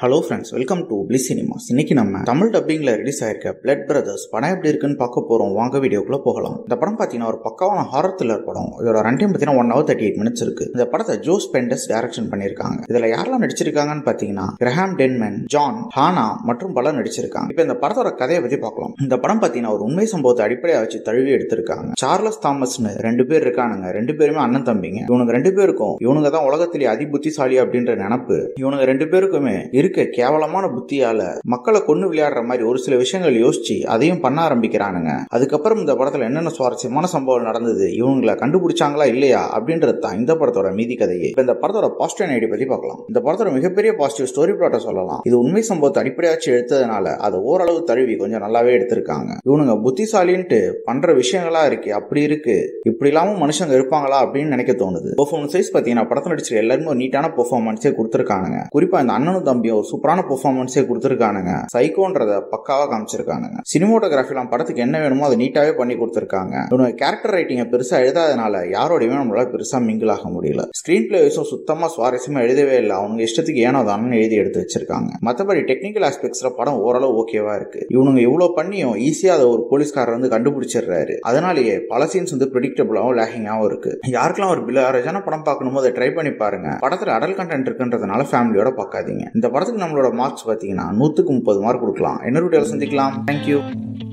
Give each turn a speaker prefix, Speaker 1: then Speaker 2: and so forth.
Speaker 1: hello friends welcome to Bliss Cinemas இன்னைக்கு நம்ம தமிழ் டப்பிங்ல ரிலீஸ் ஆயிருக்க பிளட் பிரதர்ஸ் படம் எப்படி இருக்குன்னு பார்க்க போறோம் வாங்க வீடியோக்குள்ள போகலாம் இந்த படம் பார்த்தீங்கன்னா ஒரு பக்காவான ஹாரர் த்ரில்லர் படம் இதோட ரன் டைம் பார்த்தீங்கன்னா one hour thirty eight minutes இருக்கு இந்த படத்தை ஜோஸ் பெண்டஸ் டைரக்ஷன் பண்ணியிருக்காங்க இதுல யாரெல்லாம் நடிச்சிருக்காங்கன்னு பார்த்தீங்கன்னா கிரஹாம் டென்மன் ஜான் ஹானா மற்றும் பலர் நடிச்சிருக்காங்க இப்போ இந்த படத்தோட கதையை பத்தி பார்க்கலாம் இந்த படம் பார்த்தீங்கன்னா ஒரு உண்மை சம்பவத்தை அடிப்படையாக வச்சு தழுவி எடுத்திருக்காங்க சார்லஸ் தாமஸ்னு ரெண்டு பேர் இருக்கானுங்க ரெண்டு பேருமே அண்ணன் தம்பிங்க இவனுங்க ரெண்டு பேருக்கும் இவனுங்க தான் உலகத்திலேயே அதி புத்திசாலி அப்படின்ற நினப்பு இவனுங்க ரெண்டு பேருக்குமே இருக்க கேவலமான புத்தியால மக்களை கொண்டு விளையாடுற மாதிரி ஒரு சில விஷயங்கள் யோசிச்சு அதையும் பண்ண ஆரம்பிக்கிறானுங்க அதுக்கப்புறம் இந்த படத்துல என்னென்ன சுவாரஸ்யமான சம்பவம் நடந்தது இவங்களை கண்டுபிடிச்சாங்களா இல்லையா அப்படின்றது தான் இந்த படத்தோட மீதி கதையே இப்ப இந்த படத்தோட பாசிட்டிவ் ஐடி பத்தி பார்க்கலாம் இந்த படத்தோட மிகப்பெரிய பாசிட்டிவ் ஸ்டோரி பிளாட்டை சொல்லலாம் இது உண்மை சம்பவத்தை அடிப்படையாக வச்சு எடுத்ததுனால அது ஓரளவு தழுவி கொஞ்சம் நல்லாவே எடுத்திருக்காங்க இவனுங்க புத்திசாலின்ட்டு பண்ற விஷயங்களா இருக்கு அப்படி இருக்கு இப்படி இல்லாம மனுஷங்க இருப்பாங்களா அப்படின்னு நினைக்க தோணுது பெர்ஃபார்மன்ஸ் வைஸ் பாத்தீங்கன்னா படத்தில் நடிச்சிருக்க எல்லாருமே ஒரு நீட்டான பெர்ஃபார்மன்ஸே கொடுத்துருக்கானுங்க குறிப்பா இந்த அண்ணனும் தம்பியும் ஒரு சூப்பரான பெர்ஃபார்மன்ஸே கொடுத்துருக்கானுங்க சைக்கோன்றத பக்காவா காமிச்சிருக்கானுங்க சினிமோட்டோகிராஃபிலாம் படத்துக்கு என்ன வேணுமோ அதை நீட்டாவே பண்ணி கொடுத்துருக்காங்க இவங்க கேரக்டர் ரைட்டிங்கை பெருசா எழுதாதனால யாரோடையுமே நம்மளால பெருசா மிங்கிள் ஆக முடியல ஸ்கிரீன் பிளே வைஸும் சுத்தமா சுவாரஸ்யமா எழுதவே இல்லை அவங்க இஷ்டத்துக்கு ஏனோ தானு எழுதி எடுத்து வச்சிருக்காங்க மற்றபடி டெக்னிக்கல் ஆஸ்பெக்ட்ஸ்ல படம் ஓரளவு ஓகேவா இருக்கு இவனுங்க இவ்வளவு பண்ணியும் ஈஸியா அதை ஒரு போலீஸ்காரர் வந்து கண்டுபிடிச்சிடுறாரு அதனாலேயே பல சீன்ஸ் வந்து ப்ரெடிக்டபிளாகவும் லேகிங்காகவும் இருக்கு யாருக்கெல்லாம் ஒரு பிலாரஜான படம் பார்க்கணுமோ அதை ட்ரை பண்ணி பாருங்க படத்துல அடல் கண்டென்ட் இருக்குன்றதுனால ஃபேமிலியோட பார்க்காதீங்க இந்த படத்துக்கு நம்மளோட மார்க்ஸ் பார்த்தீங்கன்னா நூத்துக்கு முப்பது மார்க் கொடுக்கலாம் என்ன வீடியோவில் சந்திக்கலாம் தேங்க்யூ